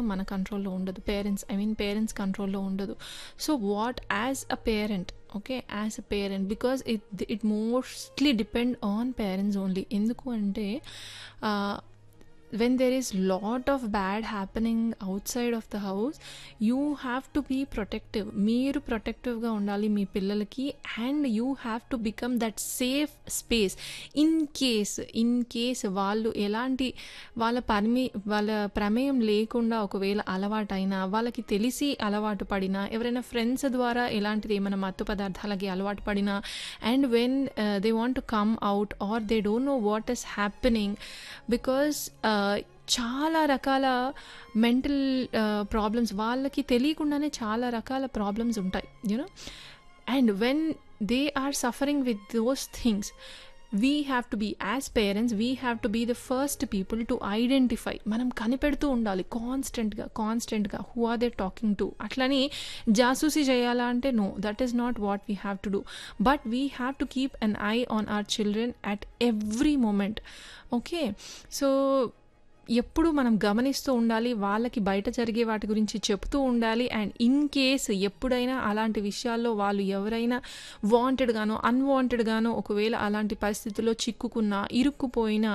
మన కంట్రోల్లో ఉండదు పేరెంట్స్ ఐ మీన్ పేరెంట్స్ కంట్రోల్లో ఉండదు so what as a parent okay as a parent because it it mostly depend on parents only ఎందుకు అంటే when there is lot of bad happening outside of the house you have to be protective మీరు ప్రొటెక్టివ్గా ఉండాలి మీ పిల్లలకి and you have to become that safe space in case in case వాళ్ళు ఎలాంటి వాళ్ళ పరిమి వాళ్ళ ప్రమేయం లేకుండా ఒకవేళ అలవాటైనా వాళ్ళకి తెలిసి అలవాటు పడినా ఎవరైనా ఫ్రెండ్స్ ద్వారా ఎలాంటిది ఏమైనా మత్తు పదార్థాలకి అలవాటు పడినా and when they want to come out or they don't know what is happening because చాలా రకాల మెంటల్ ప్రాబ్లమ్స్ వాళ్ళకి తెలియకుండానే చాలా రకాల ప్రాబ్లమ్స్ ఉంటాయి you know and when they are suffering with those things we have to be as parents we have to be the first people to identify మనం కనిపెడుతూ ఉండాలి కాన్స్టెంట్గా కాన్స్టెంట్గా who are they talking to అట్లని జాసూసీ చేయాలా అంటే no that is not what we have to do but we have to keep an eye on our children at every moment okay so ఎప్పుడు మనం గమనిస్తూ ఉండాలి వాళ్ళకి బయట జరిగే వాటి గురించి చెప్తూ ఉండాలి అండ్ ఇన్ కేస్ ఎప్పుడైనా అలాంటి విషయాల్లో వాళ్ళు ఎవరైనా వాంటెడ్గానో అన్వాంటెడ్గానో ఒకవేళ అలాంటి పరిస్థితుల్లో చిక్కుకున్నా ఇరుక్కుపోయినా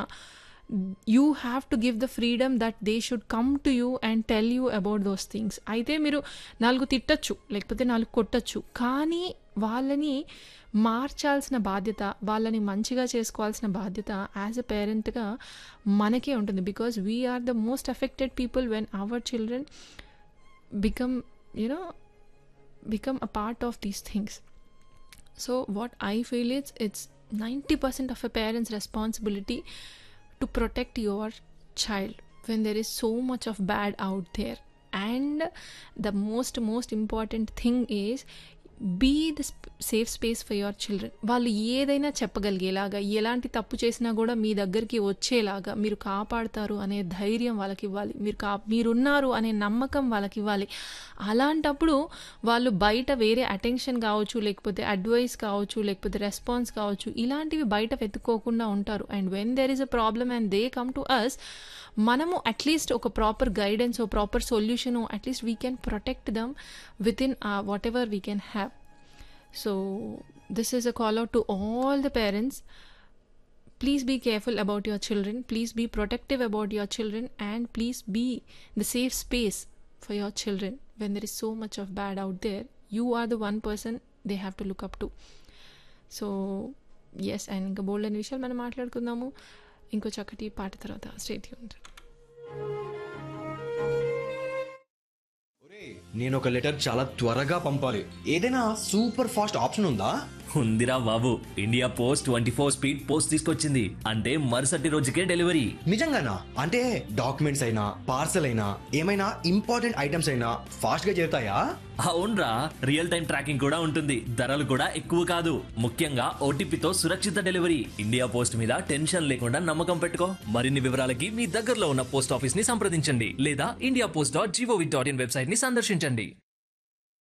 you have to give the freedom that they should come to you and tell you about those things అయితే మీరు నాలుగు తిట్టచ్చు లేకపోతే నాలుగు కొట్టచ్చు కానీ వాళ్ళని మార్చాల్సిన బాధ్యత వాళ్ళని మంచిగా చేసుకోవాల్సిన బాధ్యత యాజ్ ఎ పేరెంట్గా మనకే ఉంటుంది because we are the most affected people when our children become you know become a part of these things so what I feel it's it's ninety percent of a parents responsibility to protect your child when there is so much of bad out there and the most most important thing is be the safe space for your children వాళ్ళు ఏదైనా చెప్పగలిగేలాగా ఎలాంటి తప్పు చేసినా కూడా మీ దగ్గరికి వచ్చేలాగా మీరు కాపాడతారు అనే ధైర్యం వాళ్ళకి ఇవ్వాలి మీరు కా మీరున్నారు అనే నమ్మకం వాళ్ళకి ఇవ్వాలి అలాంటప్పుడు వాళ్ళు బయట వేరే అటెన్షన్ కావచ్చు లేకపోతే అడ్వైస్ కావచ్చు లేకపోతే రెస్పాన్స్ కావచ్చు ఇలాంటివి బయట వెతుక్కోకుండా ఉంటారు and when there is a problem and they come to us మనము అట్లీస్ట్ ఒక ప్రాపర్ గైడెన్స్ ఓ proper solution at least we can protect them with in whatever we can have so this is a call out to all the parents please be careful about your children please be protective about your children and please be the safe space for your children when there is so much of bad out there you are the one person they have to look up to so S and ఇంకా bold అనే విషయాలు మనం మాట్లాడుకుందాము ఇంకో చక్కటి పాట తర్వాత state ఉంటుంది నేను ఒక లెటర్ చాలా త్వరగా పంపాలి ఏదైనా సూపర్ ఫాస్ట్ ఆప్షన్ ఉందా ఉందిరా బాబు India post twenty four speed post తీసుకొచ్చింది అంటే మరుసటి రోజుకే డెలివరీ నిజంగానా అంటే డాక్యుమెంట్స్ అయినా పార్సల్ అయినా ఏమైనా ఇంపార్టెంట్ ఐటమ్స్ అయినా ఫాస్ట్ గా చేరుతాయా అవునరా రియల్ టైం ట్రాకింగ్ కూడా ఉంటుంది ధరలు కూడా ఎక్కువ కాదు ముఖ్యంగా ఓటీపీతో సురక్షిత డెలివరీ ఇండియా పోస్ట్ మీద టెన్షన్ లేకుండా నమ్మకం పెట్టుకో మరిన్ని వివరాలకి మీ దగ్గరలో ఉన్న పోస్ట్ ఆఫీస్ ని సంప్రదించండి లేదా India post dot GOV dot in website ని సందర్శించండి